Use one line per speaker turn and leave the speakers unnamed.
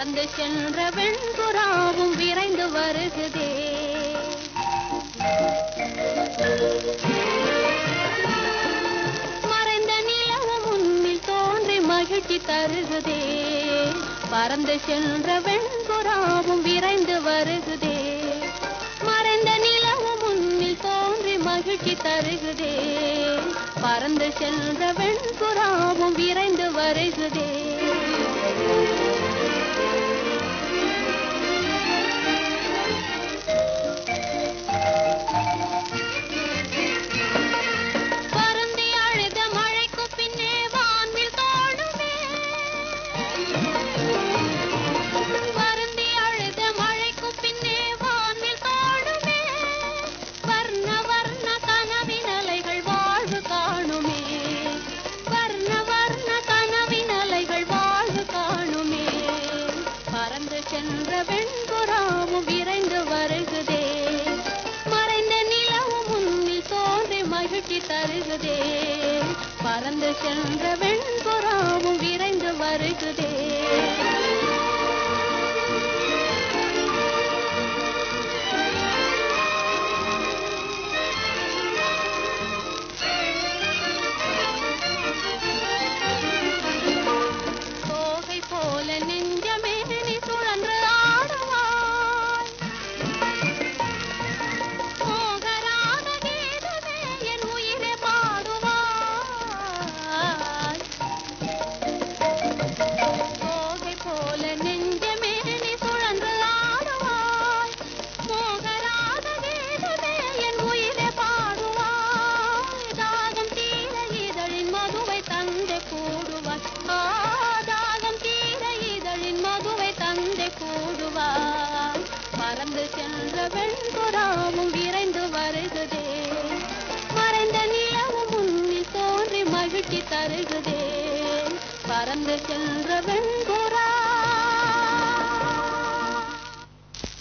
பறந்து சென்ற வெண்புறாவும் விரைந்து வருகுதே மறைந்த நிலவு முன்னில் தோன்றி மகிழ்ச்சி தருகுதே பறந்து சென்ற வெண்புறாவும் விரைந்து வருகுதே மறைந்த நிலவு முன்னில் தோன்றி மகிழ்ச்சி தருகுதே பறந்து சென்ற வெண்புறாவும் விரைந்து வருகுதே பருந்தி அழுத மழைக்கு பின்னே வான்வில் தோணுமே பருந்தி அழுத மழைக்கு பின்னே வான்வில் தோணுமே வர்ண வர்ண கனவின் அலைகள் வாழ்வு காணுமே வர்ண வர்ண கனவின் அலைகள் வாழ்வு காணுமே பறந்து சென்ற வெண்புறாவும் விரைந்து வருகுதே மறைந்த நிலவு முன்னில் தோன்றி மகிழ்ச்சி தருகுதே பறந்து சென்ற வெண்புறாவும் விரைந்து வருகுதே தோகை போல நெஞ்சமே நீ சுழன்று ஆடுவாய் மோகராக கீதமே என் உயிரை பாடுவாய் தோகை போல நெஞ்சமே நீ சுழன்று ஆடுவாய் மோகராக கீதமே என் உயிரை பாடுவாய் தாகம் தீர இதழின் மதுவை தந்தை கூடுவாய் ஆ, தாகம் தீர இதழின் மதுவை தந்தை கூடுவாய் பறந்து சென்ற வெண்புறாவும் விரைந்து வருகுதே மறைந்த நிலவும் முன்னில் தோன்றி மகிழ்ச்சி தருகுதே பறந்து சென்ற வெண்புறா